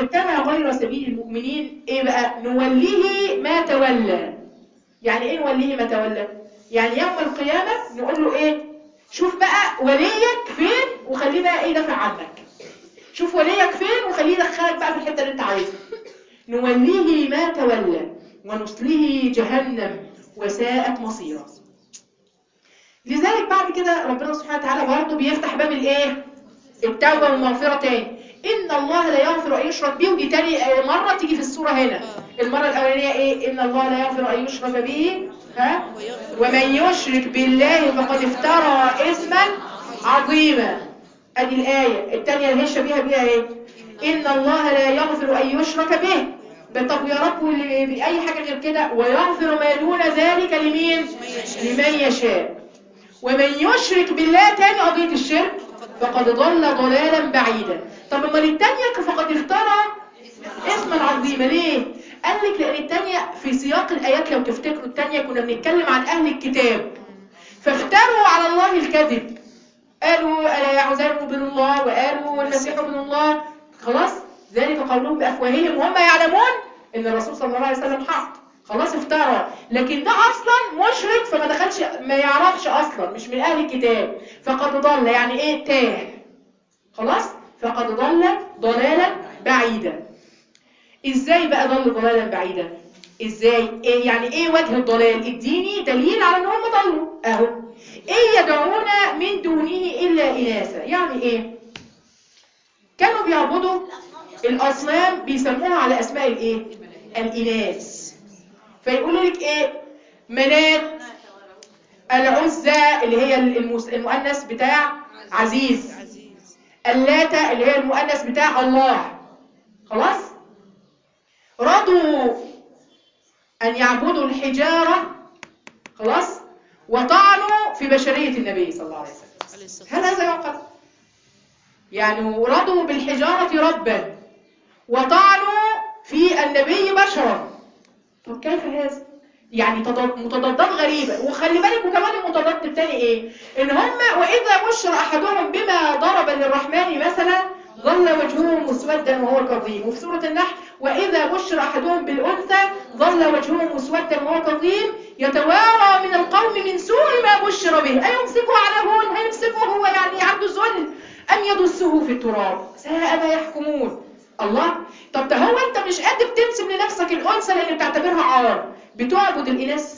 واتبع غير سبيل المؤمنين ايه بقى نوليه ما تولى يعني ايه نوليه ما تولى يعني يوم القيامة نقول له ايه شوف بقى وليك فين وخليه بقى ايه يدافع عنك شوف وليك فين وخليه يدخلك بقى في الحتة اللي انت عايزها نوليه ما تولى ونصله جهنم وساءت مصيرا لذلك بعد كده ربنا سبحانه وتعالى برضه بيفتح باب الايه التوبة والمغفرة تاني إن الله لا يغفر أن يشرك به ودي تاني مرة تيجي في السورة هنا المرة الأولانية إيه إن الله لا يغفر أن يشرك به ها ومن يشرك بالله فقد افترى إثما عظيما أدي الآية التانية الهشة بيها بيها إيه إن الله لا يغفر أن يشرك به طب يا رب اللي بأي حاجة غير كده ويغفر ما دون ذلك لمين لمن يشاء ومن يشرك بالله تاني قضية الشرك فقد ضل ضلالا بعيدا طب امال التانية فقد افترى اسما عظيما ليه قال لك لان التانية في سياق الايات لو تفتكروا التانية كنا بنتكلم عن اهل الكتاب فافتروا على الله الكذب قالوا يا عزير ابن الله وقالوا المسيح ابن الله خلاص ذلك قولهم بافواههم وهم يعلمون ان الرسول صلى الله عليه وسلم حق خلاص افترى لكن ده اصلا مشرك فما دخلش ما يعرفش اصلا مش من اهل الكتاب فقد ضل يعني ايه تاه خلاص فقد ضل ضلالا بعيدا ازاي بقى ضل ضلالا بعيدا ازاي إيه يعني ايه وجه الضلال اديني دليل على ان هم ضلوا اهو ايه يدعون من دونه الا اناثا يعني ايه كانوا بيعبدوا الاصنام بيسموها على اسماء الايه الاناث فيقولوا لك ايه منات العزة اللي هي المس... المؤنث بتاع عزيز اللاتة اللي هي المؤنث بتاع الله خلاص رضوا أن يعبدوا الحجارة خلاص وطعنوا في بشرية النبي صلى الله عليه وسلم هل هذا يعقل يعني رضوا بالحجارة ربا وطعنوا في النبي بشرا طب كيف هذا يعني متضادات غريبة وخلي بالك وكمان المتضاد الثاني ايه ان هم واذا بشر احدهم بما ضرب للرحمن مثلا ظل وجهه مسودا وهو كظيم وفي سورة النحل واذا بشر احدهم بالانثى ظل وجهه مسودا وهو كظيم يتوارى من القوم من سوء ما بشر به ايمسكه على هون هيمسكه هو يعني عنده ذل ام يدسه في التراب ساء ما يحكمون الله طب ده هو انت مش قادر تنسب لنفسك الانثى لان بتعتبرها عار بتعبد الاناث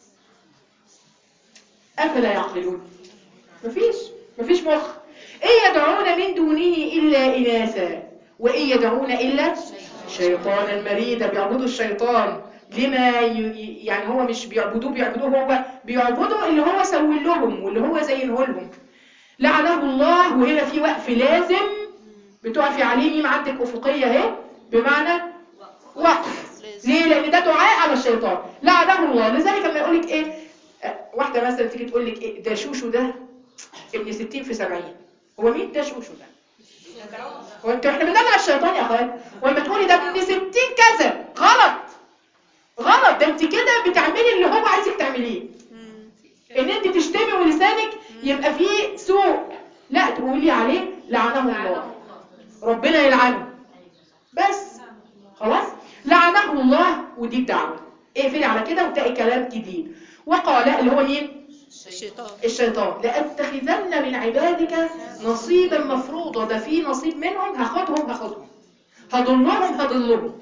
افلا يعقلون مفيش مفيش مخ ايه يدعون من دونه الا اناثا وايه يدعون الا شيطانا مريدا بيعبدوا الشيطان لما ي... يعني هو مش بيعبدوه بيعبدوه هو بيعبدوا اللي هو سوي لهم واللي هو زينه لهم لعنه الله وهنا في وقف لازم بتقفي عليه ميم عندك افقيه اهي بمعنى وقف ليه لان ده دعاء على الشيطان لعنه الله لذلك لما يقول لك ايه واحده مثلا تيجي تقول لك ايه ده شوشو ده ابن 60 في 70 هو مين ده شوشو ده هو انت احنا بندلع الشيطان يا اخوات ولما تقولي ده ابن 60 كذا غلط غلط ده انت كده بتعملي اللي هو عايزك تعمليه ان انت تشتمي ولسانك يبقى فيه سوء لا تقولي عليه لعنه الله ربنا يلعنه بس خلاص لعنه الله ودي الدعوه اقفلي على كده وتلاقي كلام جديد وقال اللي هو مين الشيطان الشيطان لأتخذن من عبادك نصيبا مفروضا ده في نصيب منهم هاخدهم هاخدهم هضلهم هضلهم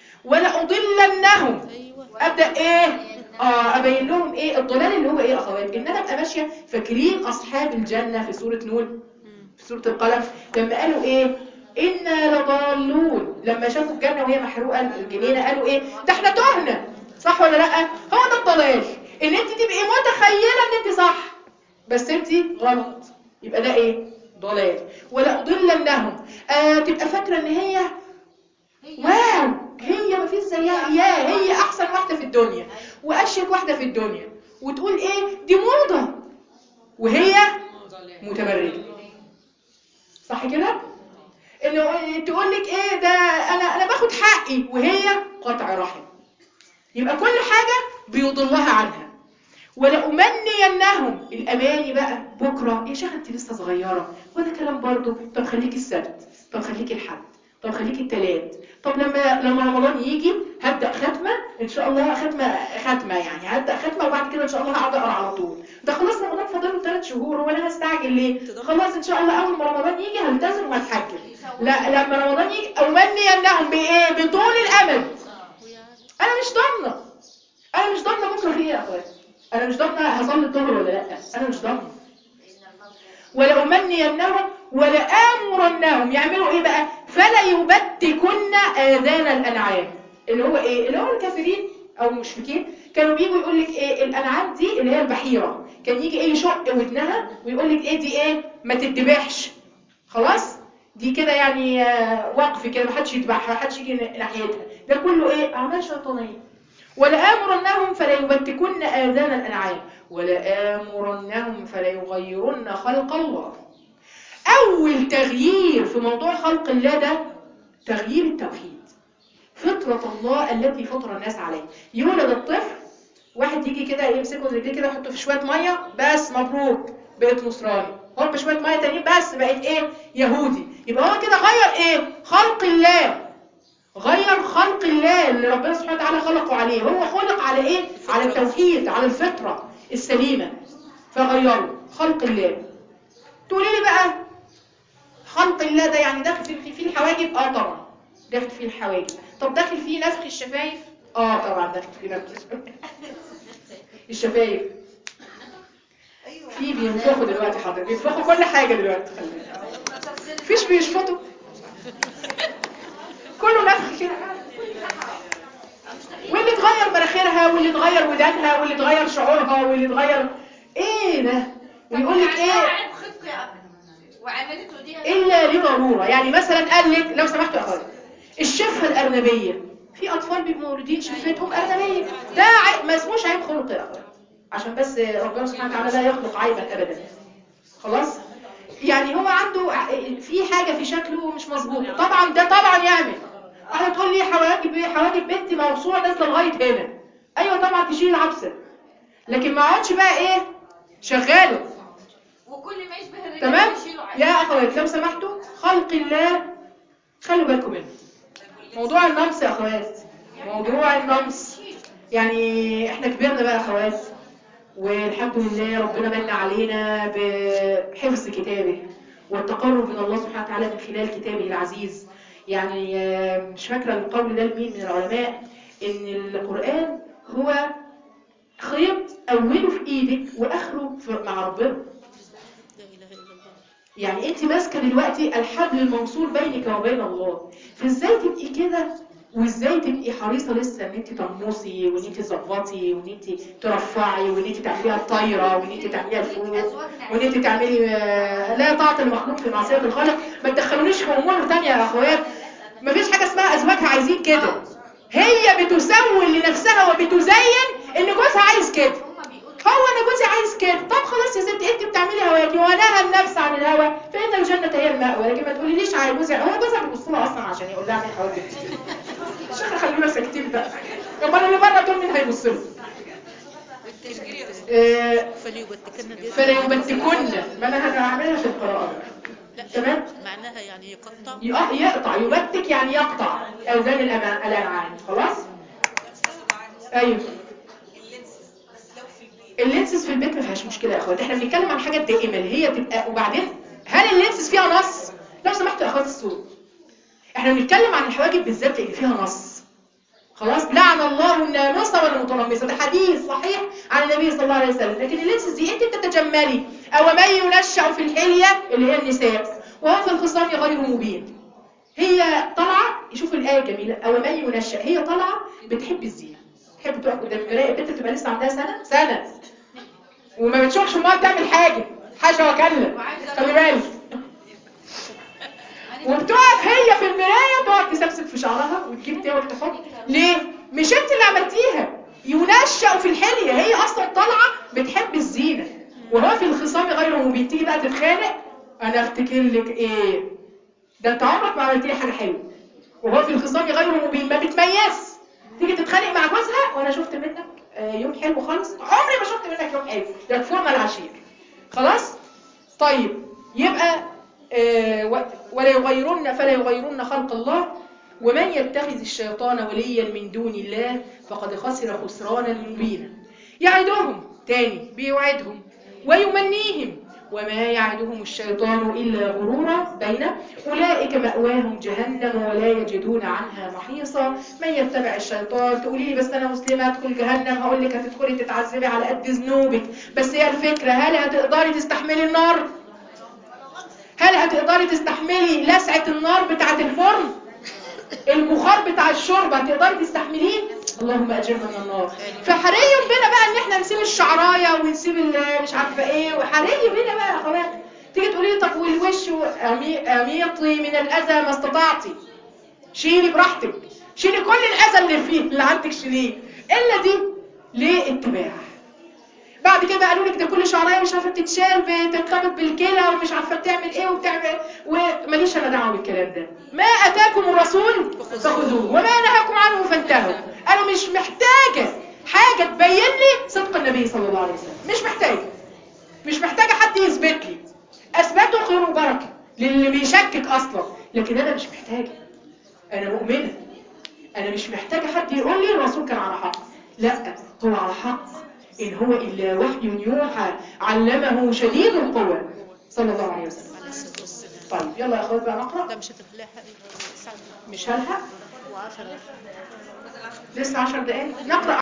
ولأضلنهم ايوه ابدا ايه اه ابين لهم ايه الضلال اللي هو ايه يا اخوات ان انا ابقى ماشيه فاكرين اصحاب الجنه في سوره نون في سوره القلم لما قالوا ايه انا لضالون لما شافوا الجنه وهي محروقه الجنينه قالوا ايه ده احنا تهنا صح ولا لا هو ده الضلال ان انت تبقي متخيله ان انت صح بس انت غلط يبقى ده ايه ضلال ولا اضلنهم آه تبقى فاكره ان هي واو هي ما فيش زيها يا هي احسن واحده في الدنيا واشيك واحده في الدنيا وتقول ايه دي موضه وهي متبرجه صح كده انه تقول لك ايه ده انا انا باخد حقي وهي قطع رحم يبقى كل حاجه بيضلها عنها ولأمنينهم الأماني بقى بكرة يا شيخ انت لسه صغيرة ولا كلام برضو طب خليكي السبت طب خليكي الحد طب خليكي التلات طب لما لما رمضان يجي هبدا ختمه ان شاء الله ختمه ختمه يعني هبدا ختمه وبعد كده ان شاء الله هقعد اقرا على طول ده خلاص رمضان فاضل له 3 شهور وانا هستعجل ليه خلاص ان شاء الله اول ما رمضان يجي هلتزم وهتحجم لا لما رمضان يجي امنينهم بايه بطول الامد انا مش ضامنه انا مش ضامنه بكره في ايه يا اخوات انا مش ضامنه هصلي الظهر ولا لا انا مش ضامنه ولأمنينهم ولآمرنهم يعملوا ايه بقى فلا يبتكن آذان الأنعام اللي هو ايه اللي هو الكافرين او المشركين كانوا بيجوا يقول لك ايه الأنعام دي اللي هي البحيرة كان يجي ايه يشق ودنها ويقول لك ايه دي ايه ما تتذبحش خلاص دي كده يعني آه، وقف كده ما حدش يذبحها ما حدش يجي ناحيتها ده كله ايه اعمال شيطانيه ولآمرنهم فلا يبتكن آذان الأنعام ولآمرنهم فلا يغيرن خلق الله أول تغيير في موضوع خلق الله ده تغيير التوحيد فطرة الله التي فطر الناس عليه يولد الطفل واحد يجي كده يمسكه رجليه كده يحطه في شوية مية بس مبروك بقت نصراني هوب شوية مية تانيين بس بقت ايه يهودي يبقى هو كده غير ايه خلق الله غير خلق الله اللي ربنا سبحانه وتعالى خلقه عليه هو خلق على ايه على التوحيد على الفطرة السليمة فغيره خلق الله تقولي لي بقى خلق الله ده يعني داخل في فيه الحواجب اه طبعا داخل فيه الحواجب طب داخل فيه نفخ الشفايف اه طبعا داخل فيه نفخ الشفايف الشفايف في بينفخوا دلوقتي حاضر بينفخوا كل حاجة دلوقتي خلي بالك. مفيش بيشفطوا كله نفخ كده واللي اتغير مناخيرها واللي اتغير ودانها واللي اتغير شعورها واللي اتغير ايه ده ويقول لك ايه عيب خطي ابدا وعملته دي الا لضروره يعني مثلا قال لك لو سمحتوا يا اخويا الشفه الارنبيه في اطفال بيبقوا مولودين شفتهم ارنبيه ده عيب ما اسموش عيب خلق يا اخويا عشان بس ربنا سبحانه وتعالى لا يخلق عيبا ابدا خلاص يعني هو عنده ع- في حاجه في شكله مش مظبوطه طبعا ده طبعا يعمل واحده تقول لي حواجب ايه حواجب بنتي موصوله نازله لغايه هنا ايوه طبعا تشيل العبسه لكن ما اقعدش بقى ايه شغاله وكل ما يشبه الرجال تمام يشيلوا عيب يا اخوات لو سمحتوا خلق الله خلوا بالكم منه موضوع النمس يا اخوات موضوع النمس يعني احنا كبرنا بقى يا اخوات والحمد لله ربنا من علينا بحفظ كتابه والتقرب من الله سبحانه وتعالى من خلال كتابه العزيز يعني آه، مش فاكره القول ده لمين من العلماء ان القرآن هو خيط اوله في ايدك واخره في- مع ربنا لا اله الا الله يعني انت ماسكه دلوقتي الحبل الموصول بينك وبين الله فازاي تبقي كده وازاي تبقي حريصه لسه ان انت تنمصي وان انت تظبطي وان انت ترفعي وان انت تعمليها الطايره وان انت تعمليها الفوق وان انت تعملي آه، لا طاعه المخلوق في معصيه الخالق ما تدخلونيش في امور تانية يا اخوات مفيش حاجه اسمها ازواجها عايزين كده هي بتسول لنفسها وبتزين ان جوزها عايز كده هم بيقولوا هو انا جوزي عايز كده طب خلاص يا ستي انت بتعملي هواكي ونهى النفس عن الهوى فان الجنه هي المأوى لكن ما تقوليليش على جوزي هو جوزها بيبص لها اصلا عشان يقول لها اعملي حواجب شيخ خلونا ساكتين بقى امال اللي بره دول مين هيبص له والتشجيع آه، فليبتكن دي فلا يبتكن ما انا هعملها في القراءه لا تمام معناها يعني يقطع يق- يقطع يبتك يعني يقطع اذان الأما- الانعام خلاص ايوه اللينسز في البيت ما فيهاش مشكله يا اخوات احنا بنتكلم عن حاجه دائمه اللي هي تبقى وبعدين هل اللينسز فيها نص لو سمحتوا يا اخوات الصوت احنا بنتكلم عن الحواجب بالذات لان فيها نص خلاص لعن الله الناموسه والمتنمصه ده حديث صحيح عن النبي صلى الله عليه وسلم لكن اللينسز دي انت بتتجملي او من ينشأ في الحليه اللي هي النساء وهو في الخصام غير مبين هي طالعه شوف الايه جميله او من ينشأ هي طالعه بتحب الزينه تحب تقف قدام المرايه البنت بتبقى لسه عندها سنه سنه وما بتشوفش امها بتعمل حاجه حاجه وكلم خلي بالك وبتقف هي في المرايه تقعد تسبسب في شعرها وتجيب تقعد تحط ليه مش انت اللي عملتيها ينشأ في الحليه هي اصلا طالعه بتحب الزينه وهو في الخصام غير مبين تيجي بقى تتخانق انا افتكر لك ايه ده انت عمرك ما عملت لي حاجه حلوه وهو في الخصام غير مبين ما بتميز تيجي تتخانق مع جوزها وانا شفت منك آه، يوم حلو خالص عمري ما شفت منك يوم حلو يكفرنا العشير خلاص طيب يبقى آه، و- ولا يغيرن فلا يغيرن خلق الله ومن يتخذ الشيطان وليا من دون الله فقد خسر خسرانا مبينا يعدهم تاني بيوعدهم ويمنيهم وما يعدهم الشيطان إلا غرورا بين أولئك مأواهم جهنم ولا يجدون عنها محيصا من يتبع الشيطان تقولي لي بس أنا مسلمة أدخل جهنم هقول لك هتدخلي تتعذبي على قد ذنوبك بس هي الفكرة هل هتقدري تستحملي النار؟ هل هتقدري تستحملي لسعة النار بتاعة الفرن؟ البخار بتاع الشرب هتقدري تستحمليه اللهم اجرنا من النار فحري بينا بقى ان احنا نسيب الشعرايه ونسيب ال- مش عارفه ايه وحري بينا بقى يا اخوات تيجي تقولي لي طب والوش أمي- اميطي من الاذى ما استطعتي شيلي براحتك شيلي كل الاذى اللي فيه اللي عندك شيليه الا دي ليه اتباع بعد كده قالوا لك ده كل شعرايه مش عارفه بتتشال بترتبط بالكلى ومش عارفه بتعمل ايه وبتعمل وماليش انا دعوه بالكلام ده ما اتاكم الرسول فخذوه وما نهاكم عنه فانتهوا انا مش محتاجه حاجه تبين لي صدق النبي صلى الله عليه وسلم مش محتاجه مش محتاجه حد يثبت لي اثبته خير وبركه للي بيشكك اصلا لكن انا مش محتاجه انا مؤمنه انا مش محتاجه حد يقول لي الرسول كان على حق لا هو على حق ان هو الا وحي يوحى علمه شديد القوى صلى الله عليه وسلم عليه الصلاة والسلام طيب يلا يا اخوات بقى نقرا لا مش هتفلحها مش هلحق وعشرة لسه 10 دقايق نقرا